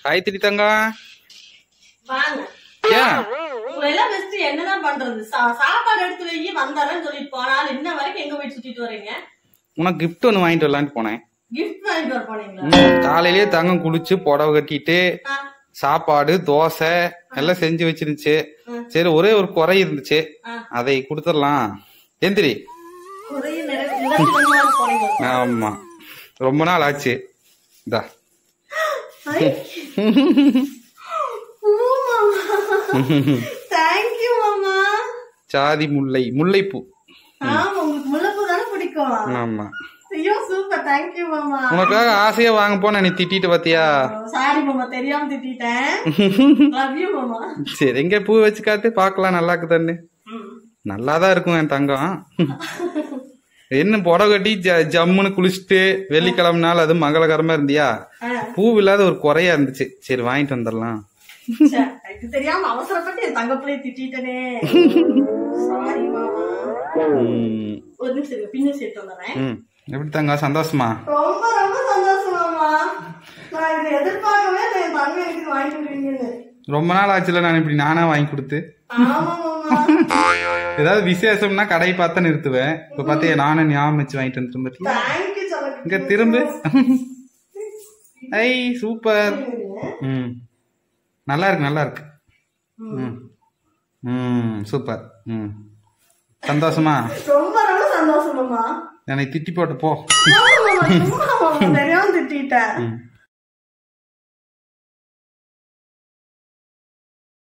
காயத்ரி தங்கம் வாங்க ஏன் உங்களை எல்லாம் வச்சுட்டு என்னதான் பண்றது சா- சாப்பாடு எடுத்து வை வந்தாரன்னு சொல்லிட்டு போனால் இன்ன வரைக்கும் எங்க போய் சுத்திட்டு வரீங்க உனக்கு கிஃப்ட் ஒன்று வாங்கிட்டு வரலான்ட்டு போனேன் கிஃப்ட் வாங்கிட்டு வர போனீங்களா ம், காலையிலேயே தங்கம் குளிச்சு புடவை கட்டிட்டு ஆ, சாப்பாடு தோசை எல்லாம் செஞ்சு வச்சிருந்துச்சு ம். சரி ஒரே ஒரு குறை இருந்துச்சு ஆ. அதை கொடுத்துடலாம் எந்திரி குறைய நிறைய நிவர்த்தி போனீங்க ஆமா ரொம்ப நாள் ஆச்சு இந்தா தேங்க்யூ மாமா சாதி முல்லை முல்லைப்பூ ஆமா உங்களுக்கு முல்லைப்பூ தானே பிடிக்கும் ஆமா ஐயோ சூப்பர் தேங்க்யூ மாமா உனக்காக ஆசையா வாங்க போன நீ திட்டிட்டு பாத்தியா சாரி மாமா தெரியாம திட்டிட்டேன் லவ் யூ மாமா சரி எங்க பூ வச்சு காட்டு பார்க்கலாம் நல்லா இருக்குதான்னு ம். நல்லாதான் இருக்கும் என் தங்கம் என்ன புடவை கட்டி ஜ- ஜம்முன்னு குளிச்சுட்டு வெள்ளிக்கிழமை நாள் அது மங்களகரமா இருந்தியா ஆ, பூ இல்லாத ஒரு குறையா இருந்துச்சு சரி வாங்கிட்டு வந்துடலாம் ச்சே, இது தெரியாம அவசரப்பட்டு என் தங்க பிள்ளைய திட்டிட்டனே சாரி மாமா ம், ஒரு நிமிஷம் இருங்க, பின்ன சேர்த்து வந்துடுறேன் ம். எப்படி தங்கம் சந்தோஷமா ரொம்ப ரொம்ப சந்தோஷம் மாமா நான் இதை எதிர்பார்க்கவே இல்லை என் தங்க எனக்கு வாங்கி விடுவீங்கன்னு ரொம்ப நாள் ஆச்சுல நான் இப்படி நானா வாங்கி கொடுத்து ஆமா மாமா ஏதாவது விசேஷம்னா கடை பார்த்தா நிறுத்துவேன் இப்ப பாத்தியா நானும் ஞாபகம் வச்சு வாங்கிட்டு வந்துட்டேன் பாத்தியா தேங்க்யூ சொல்லுங்க இங்க திரும்பு ஐ சூப்பர் ம் நல்லா இருக்கு நல்லா இருக்கு ம் ம் சூப்பர் ம் சந்தோஷமா ரொம்ப ரொம்ப சந்தோஷம் மாமா என்னை திட்டி போட்டு போ ஆமா மாமா, சும்மா மாமா, தெரியாம திட்டிட்டேன் ம்